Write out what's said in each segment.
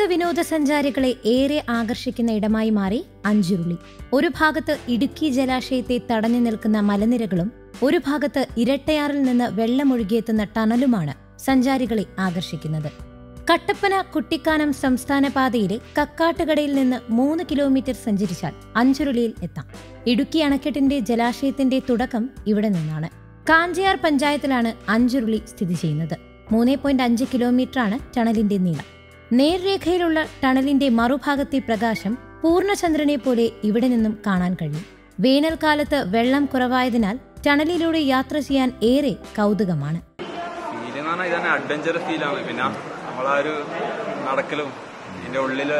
വിനോദസഞ്ചാരികളെ ഏറെ ആകർഷിക്കുന്ന ഇടമായി മാറി അഞ്ചുരുളി ഒരു ഭാഗത്ത് ഇടുക്കി ജലാശയത്തെ തടഞ്ഞു നിൽക്കുന്ന മലനിരകളും ഒരു ഭാഗത്ത് ഇരട്ടയാറിൽ നിന്ന് വെള്ളമൊഴുകിയെത്തുന്ന ടണലുമാണ് സഞ്ചാരികളെ ആകർഷിക്കുന്നത് കട്ടപ്പന കുട്ടിക്കാനം സംസ്ഥാന പാതയിലെ കക്കാട്ടുകടയിൽ നിന്ന് മൂന്ന് കിലോമീറ്റർ സഞ്ചരിച്ചാൽ അഞ്ചുരുളിയിൽ എത്താം ഇടുക്കി അണക്കെട്ടിന്റെ ജലാശയത്തിന്റെ തുടക്കം ഇവിടെ നിന്നാണ് കാഞ്ചിയാർ പഞ്ചായത്തിലാണ് അഞ്ചുരുളി സ്ഥിതി ചെയ്യുന്നത് മൂന്ന് പോയിന്റ് അഞ്ച് കിലോമീറ്ററാണ് ടണലിന്റെ നീളം നേർരേഖയിലുള്ള ടണലിന്റെ മറുഭാഗത്തെ പ്രകാശം പൂർണ്ണചന്ദ്രനെ പോലെ ഇവിടെ നിന്നും കാണാൻ കഴിയും വേനൽക്കാലത്ത് വെള്ളം കുറവായതിനാൽ ടണലിലൂടെ യാത്ര ചെയ്യാൻ ഏറെ കൗതുകമാണ് ഫീൽ എന്ന് പറഞ്ഞാൽ ഇതന്നെ അഡ്വഞ്ചർ ഫീലാണ് പിന്നെ നമ്മളാ ഒരു നടക്കലും ഇതിന്റെ ഉള്ളില്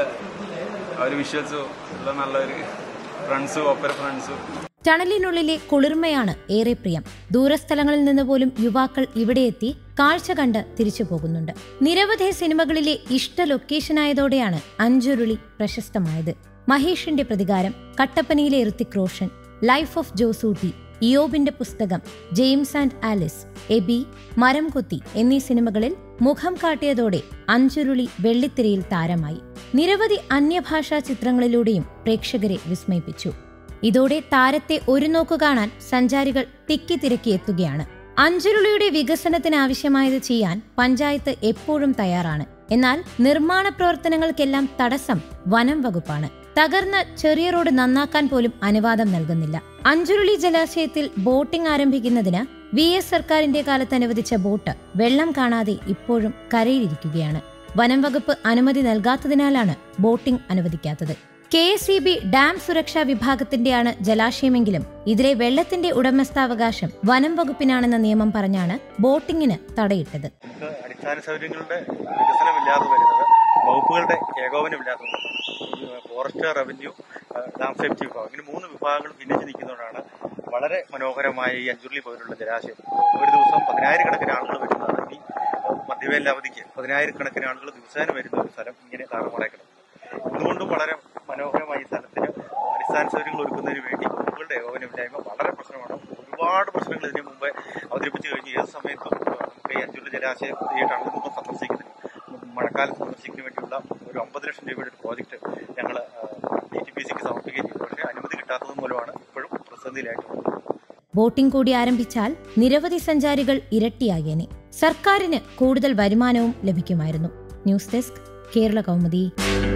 ആ ഒരു വിഷ്വൽസും ഉള്ള നല്ലൊരു ഫ്രണ്ട്സും ഒപ്പര ഫ്രണ്ട്സും ടണലിനുള്ളിലെ കുളിർമയാണ് ഏറെ പ്രിയം ദൂരസ്ഥലങ്ങളിൽ നിന്ന് പോലും യുവാക്കൾ ഇവിടെ എത്തി കാഴ്ച കണ്ട് തിരിച്ചു പോകുന്നുണ്ട് നിരവധി സിനിമകളിലെ ഇഷ്ട ലൊക്കേഷനായതോടെയാണ് അഞ്ചുരുളി പ്രശസ്തമായത് മഹേഷിന്റെ പ്രതികാരം കട്ടപ്പനയിലെ ഋത്തിക് റോഷൻ ലൈഫ് ഓഫ് ജോസൂട്ടി ഇയോബിന്റെ പുസ്തകം ജെയിംസ് ആൻഡ് ആലിസ് എബി മരം കൊത്തി എന്നീ സിനിമകളിൽ മുഖം കാട്ടിയതോടെ അഞ്ചുരുളി വെള്ളിത്തിരയിൽ താരമായി നിരവധി അന്യഭാഷാ ചിത്രങ്ങളിലൂടെയും പ്രേക്ഷകരെ വിസ്മയിപ്പിച്ചു ഇതോടെ താരത്തെ ഒരു നോക്കു കാണാൻ സഞ്ചാരികൾ തിക്കിത്തിരക്കി എത്തുകയാണ് അഞ്ചുരുളിയുടെ വികസനത്തിന് ആവശ്യമായത് ചെയ്യാൻ പഞ്ചായത്ത് എപ്പോഴും തയ്യാറാണ് എന്നാൽ നിർമ്മാണ പ്രവർത്തനങ്ങൾക്കെല്ലാം തടസ്സം വനം വകുപ്പാണ് തകർന്ന ചെറിയ റോഡ് നന്നാക്കാൻ പോലും അനുവാദം നൽകുന്നില്ല അഞ്ചുരുളി ജലാശയത്തിൽ ബോട്ടിംഗ് ആരംഭിക്കുന്നതിന് വി എസ് സർക്കാരിന്റെ കാലത്ത് അനുവദിച്ച ബോട്ട് വെള്ളം കാണാതെ ഇപ്പോഴും കരയിലിരിക്കുകയാണ് വനം വകുപ്പ് അനുമതി നൽകാത്തതിനാലാണ് ബോട്ടിംഗ് അനുവദിക്കാത്തത് K S E B dam സുരക്ഷാ വിഭാഗത്തിന്റെയാണ് ജലാശയമെങ്കിലും ഇതിലെ വെള്ളത്തിന്റെ ഉടമസ്ഥാവകാശം വനം വകുപ്പിനാണെന്ന നിയമം പറഞ്ഞാണ് ബോട്ടിംഗിന് തടയിട്ടത് നമുക്ക് അടിസ്ഥാന സൗകര്യങ്ങളുടെ വികസനമില്ലാതെ വരുന്നത് വകുപ്പുകളുടെ ഏകോപനമില്ലാതെ ഫോറസ്റ്റ് റവന്യൂ ഡാം സേഫ്റ്റി വിഭാഗം ഇങ്ങനെ മൂന്ന് വിഭാഗങ്ങളും ഭിന്നിച്ച് നിൽക്കുന്നതുകൊണ്ടാണ് വളരെ മനോഹരമായ ഈ അഞ്ചുരുളി പോലുള്ള ജലാശയം ഒരു ദിവസം പതിനായിരക്കണക്കിന് ആളുകൾ വരുന്നതാണ് ഈ മധ്യവേനൽ അവധിക്ക് പതിനായിരക്കണക്കിന് ആളുകൾ ദിവസേന വരുന്ന ഒരു സ്ഥലം ഇങ്ങനെ താറുമാറായി കിടക്കുന്നത് ഇതുകൊണ്ടും വളരെ മനോഹരമായ ഈ സ്ഥലത്തിന് അടിസ്ഥാന സൗകര്യങ്ങൾ ഒരുക്കുന്നതിന് വേണ്ടി വകുപ്പുകളുടെ ഏകോപനമില്ലായ്മ വളരെ പ്രശ്നമാണ് ഒരുപാട് പ്രശ്നങ്ങൾ ഇതിനു മുമ്പ് അവതരിപ്പിച്ചു കഴിഞ്ഞ് ഏത് സമയത്തും നമുക്ക് ഈ അഞ്ചുള്ള ജലാശയം ഈ ടണൽ സന്ദർശിക്കുന്നതിന് മഴക്കാലത്ത് സന്ദർശിക്കുന്നതിന് വേണ്ടിയുള്ള ഒരു അമ്പത് ലക്ഷം രൂപയുടെ ഒരു പ്രോജക്റ്റ് ഞങ്ങൾ ഡി ടി പി സിക്ക് സമർപ്പിക്കുകയും ചെയ്തു പക്ഷേ അനുമതി കിട്ടാത്തത് മൂലമാണ് ഇപ്പോഴും പ്രതിസന്ധിയിലായിട്ടുള്ളത് ബോട്ടിംഗ് കൂടി ആരംഭിച്ചാൽ നിരവധി സഞ്ചാരികൾ ഇരട്ടിയാകേനെ സർക്കാരിന് കൂടുതൽ വരുമാനവും ലഭിക്കുമായിരുന്നു ന്യൂസ് ഡെസ്ക് കേരള കൗമുദി